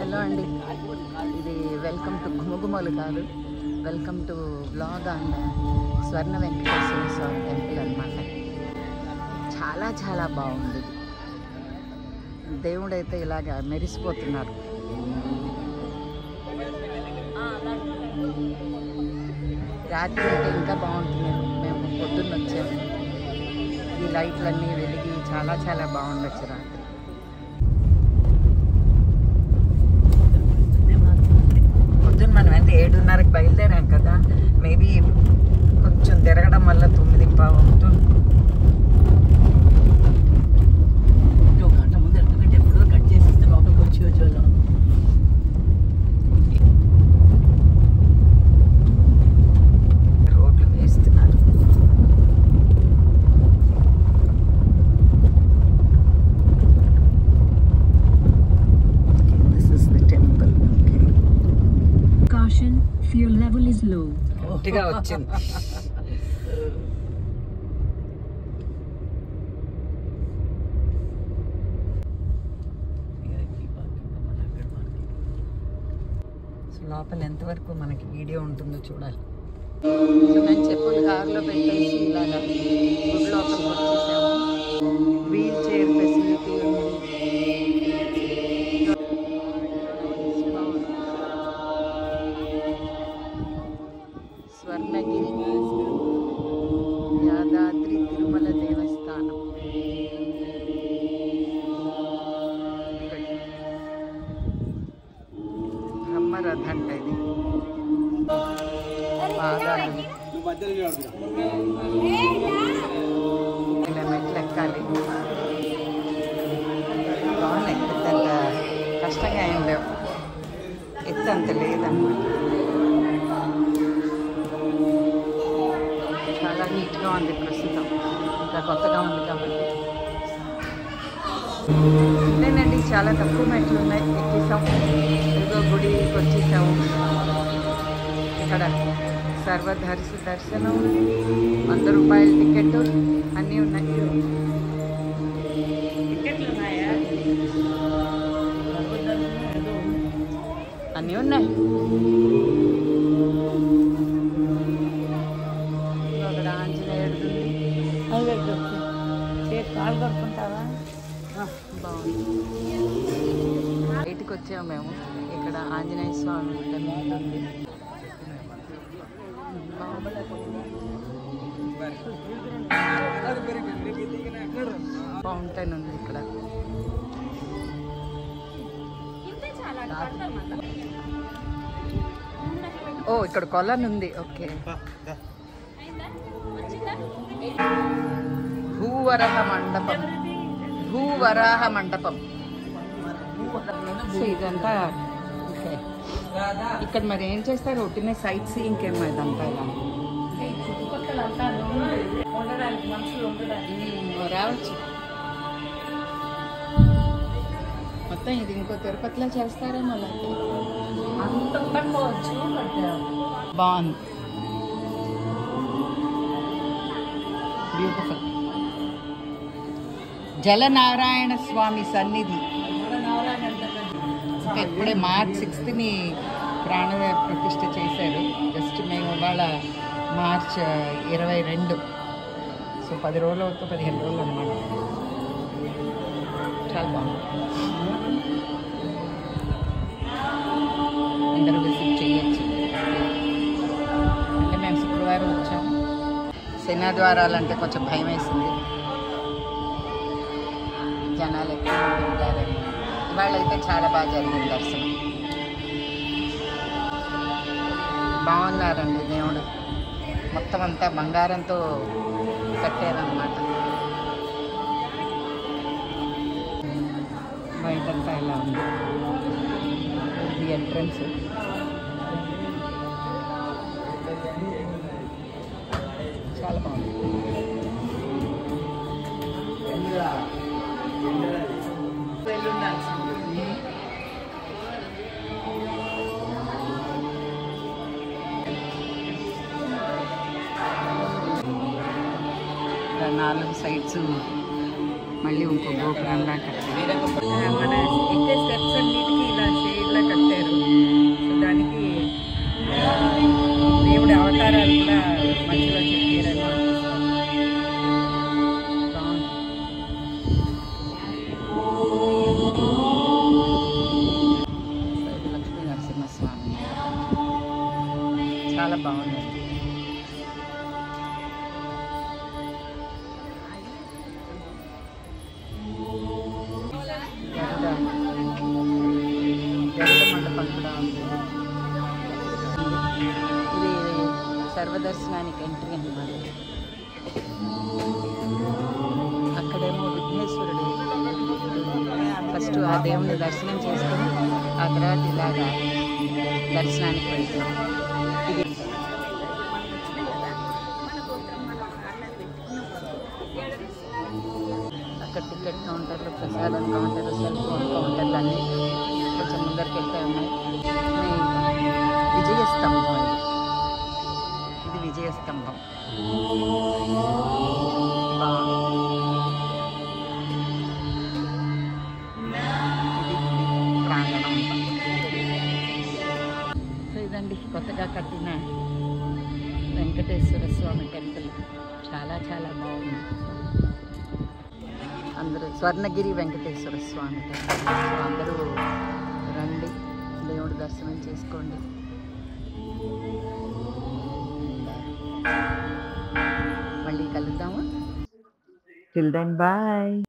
Hello అండి ఇది welcome to గుమగుమలు కాదు వెల్కమ్ టు బ్లాగ్ ఆన్ స్వర్ణ వెంకటేశ్వర స్వామి టెంపుల్ అనమాట చాలా చాలా బాగుంది దేవుడైతే ఇలాగ మెరిసిపోతున్నారు రాత్రి అయితే ఇంకా బాగుంటుంది మేము పొద్దున్న వచ్చాము ఈ లైట్లన్నీ వెలిగి చాలా చాలా బాగుండొచ్చు రాత్రి పొద్దున్న మనం అంటే ఏడున్నరకు బయలుదేరాం కదా మేబీ కొంచెం తిరగడం వల్ల తొమ్మిది పావు అవుతుంది ఒక గంట ముందు ఎందుకంటే ఎప్పుడో కట్ చేసిస్తే లోపలికి వచ్చి వచ్చేవాళ్ళం రోడ్లు వేస్తున్నారు this is the temple Caution, fuel level is low. గట్టిగా వచ్చింది సో లోపల ఎంతవరకు మనకి వీడియో ఉంటుందో చూడాలి సో మేము చెప్పులు కారులో పెట్టేసి ఇలాగా గుడి లోపలికి వచ్చేసాము వీల్ చైర్ ఫెసిలిటీ ఉంది స్వర్ణగిరి యాదాద్రి తిరుమల దేవస్థానం బ్రహ్మరథ అంట ఇది పాదాలు ఇలా మెట్లు ఎక్కాలి బాగున్నాయి పెద్దంత కష్టంగా ఏం లేవు ఎత్తు అంత లేదన్నమాట చాలా నీట్గా ఉంది ప్రస్తుతం ఇంకా కొత్తగా ఉంది కాబట్టి లేనండి చాలా తక్కువ మెట్లు ఉన్నాయి ఎక్కేసాం ఏదో గుడికి వచ్చేసాము ఇక్కడ సర్వదర్శ దర్శనం వంద రూపాయల టికెట్ అన్నీ ఉన్నాయి టికెట్లు ఉన్నాయా అన్నీ ఉన్నాయి ఒకటి ఆంజనేయుడు అది పెట్టు చేతి కాలు కడుకుంటావా బాగుంది బయటికి వచ్చాము మేము ఇక్కడ ఆంజనేయ స్వామి టెంపుల్ ఉంది ఫౌంటైన్ ఉంది ఇక్కడ ఓ ఇక్కడ కొలన్ ఉంది ఓకే భూవరహ మండపం భూవరాహ మండపం సో ఇదంతా ఓకే ఇక్కడ మరి ఏం చేస్తారు ఒట్టినే సైట్ సీయింగ్ ఏమో ఇదంతా ఇలా చుట్టుపక్కల అంతా ఉండడానికి మనుషులు ఉండడానికి మ్మ్, రావచ్చు మొత్తం ఇది ఇంకో తిరుపతిలో చేస్తారేమో అలాంటి అంత ఉండకపోవచ్చు బట్ బాగుంది బ్యూటిఫుల్ జలనారాయణ స్వామి సన్నిధి నారాయణ అంటారు ఇంకా ఇప్పుడే మార్చ్ సిక్స్త్ని ప్రాణ ప్రతిష్ఠ చేశారు జస్ట్ మేము ఇవాళ మార్చ్ ఇరవై రెండు సో పది రోజులు అవుతా పదిహేను రోజులు అనమాట చాలా బాగుంది అందరూ విజిట్ చేయొచ్చు అంటే మేము శుక్రవారం వచ్చాము శనివారాలంటే కొంచెం భయం వేసింది జనాలు ఎక్కువ మంది ఉంటారని ఇవాళ అయితే చాలా బాగా జరిగింది దర్శనం బాగున్నారండి దేవుడు మొత్తం అంతా బంగారంతో కట్టారనమాట బయటంతా ఇలా ఉంది ఇది ఎంట్రన్స్ చాలా బాగుంది ఇలా నాలుగు సైడ్స్ మళ్ళీ ఇంకో గోపురంలా కట్టారు మన ఎక్కే స్టెప్స్ అన్నిటికీ ఇలా షేడ్ల చాలా బాగుంది గరుడ గరుడ మండపం కూడా ఉంది ఇది సర్వదర్శనానికి ఎంట్రీ అన్నమాట అక్కడేమో విఘ్నేశ్వరుడు ఫస్ట్ ఆ దేవుని దర్శనం చేసుకొని ఆ తర్వాత ఇలాగా దర్శనానికి వెళ్తాం ఇది అక్కడ టికెట్ కౌంటర్లు ప్రసాదం కౌంటర్ సెల్ ఫోన్ కౌంటర్లు అన్నీ కొంచెం ముందరికి వెళ్తే ఉన్నాయి ఇది విజయస్తంభం ఇది ఇది విజయస్తంభం బాగుంది ఇది ప్రాంగణం సో ఇదండి కొత్తగా కట్టిన వెంకటేశ్వర స్వామి టెంపుల్ చాలా చాలా బాగుంది అందరూ స్వర్ణగిరి వెంకటేశ్వర స్వామి టెంపుల్ సో అందరూ రండి దేవుడి దర్శనం చేసుకోండి మళ్ళీ కలుద్దామా టిల్ దెన్ బాయ్